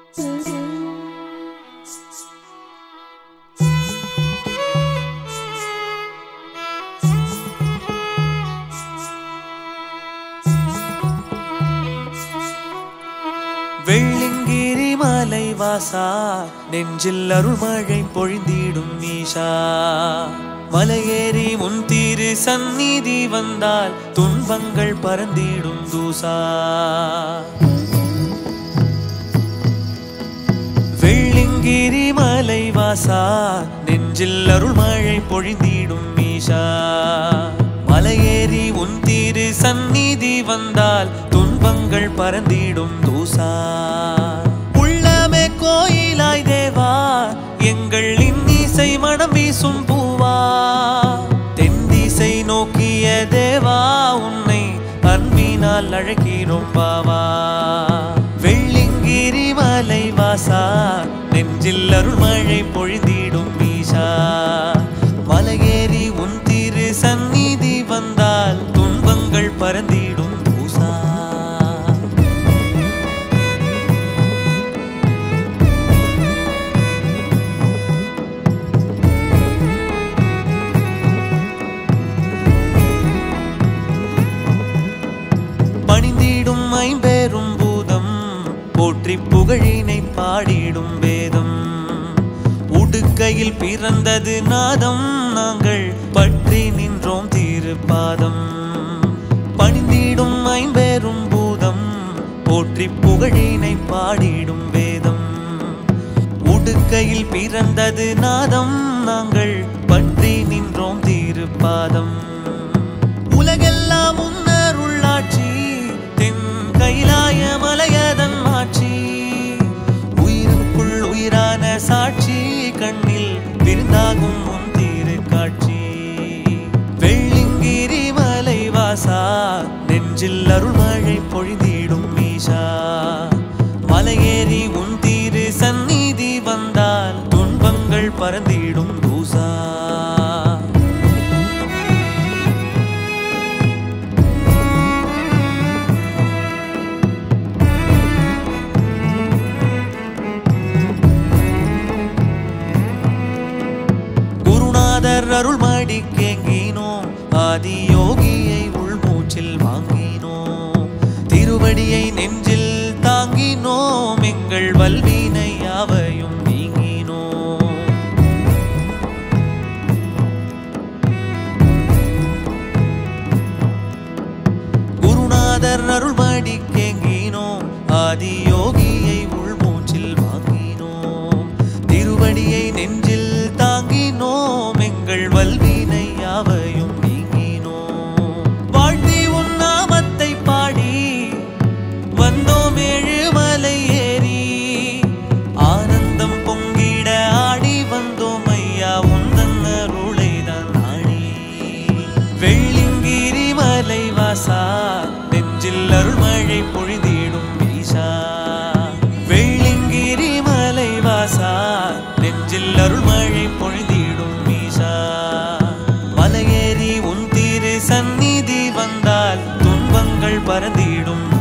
வெள்ளிங்கிரி மலை வாசா நெஞ்சில் அருள்மழை பொழிந்திடும் ஈஷா மலையேறி முன் தீரு சந்நிதி வந்தால் துன்பங்கள் பறந்திடும் தூசா வெள்ளிங்கிரி மலை வாசா நெஞ்சில் அருள்மழை பொழிந்திடும் ஈஷா மலையேறி உன் தீரு சந்நிதி வந்தால் துன்பங்கள் பறந்திடும் தூசா உள்ளமே கோயிலாய் தேவா எங்கள் இன்னிசை மனம் வீசும் பூவா தென் திசை நோக்கிய தேவா உன்னை அன்பினால் அழைக்கிறோம் பாவா வெள்ளிங்கிரி மலை வாசா நெஞ்சில் அருள்மழை பொழிந்திடும் ஈஷா மலையேறி உன் திரு சந்நிதி வந்தால் துன்பங்கள் பறந்திடும் பூசா பணிந்திடும் ஐம்பெரும் பூதம் போற்றி புகழினை பாடிடும் வேதம் உடுக்கையில் பிறந்தது நாதம் நாங்கள் பற்றி நின்றோம் திருப்பாதம் பணிந்திடும் ஐம்பெரும் பூதம் போற்றி புகழினை பாடிடும் வேதம் உடுக்கையில் பிறந்தது நாதம் நாங்கள் பற்றி நின்றோம் திருப்பாதம் உலகெல்லாம் உன்னருள்ளாட்சி தென் கைலாய மலையதன் மாட்சி உயிருக்குள் உயிரான சாட்சி கண்ணில் விருந்தாகும் உன் தீரு காட்சி வெள்ளிங்கிரி மலை வாசா நெஞ்சில் அருள்மழை பொழிந்திடும் மீஷா மலையேறி உன் தீரு சந்நிதி வந்தால் துன்பங்கள் பறந்திடும் தூசா குருநாதர் அருள்மடி கேங்கினோம் ஆதி யோகியை உள்மூச்சில் வாங்கினோம் திருவடியை நெஞ்சில் தாங்கினோம் எங்கள் வல்வினை யாவையும் நீங்கினோம் குருநாதர் அருள்மடி கேங்கினோம் ஆதி யோகியை உள்மூச்சில் வாங்கினோம் திருவடியை நெஞ்சில் தாங்கினோம் எங்கள் வல்வினை யாவையும் நீங்கினோம் வாழ்த்தி உன் நாமத்தை பாடி வந்தோம் ஏழுமலை ஏறி ஆனந்தம் பொங்கிட ஆடி வந்தோம் ஐயா உந்தன் அருளை தான் நாடி வெள்ளிங்கிரி மலை வாசா நெஞ்சில் அருள்மழை பொழிந்திடும் ஈஷா வெள்ளிங்கிரி மலை வாசா நெஞ்சில் அருள்மழை பொழிந்திடும் ஈஷா மலையேறி உன் தீரு சந்நிதி வந்தால் துன்பங்கள் பறந்திடும்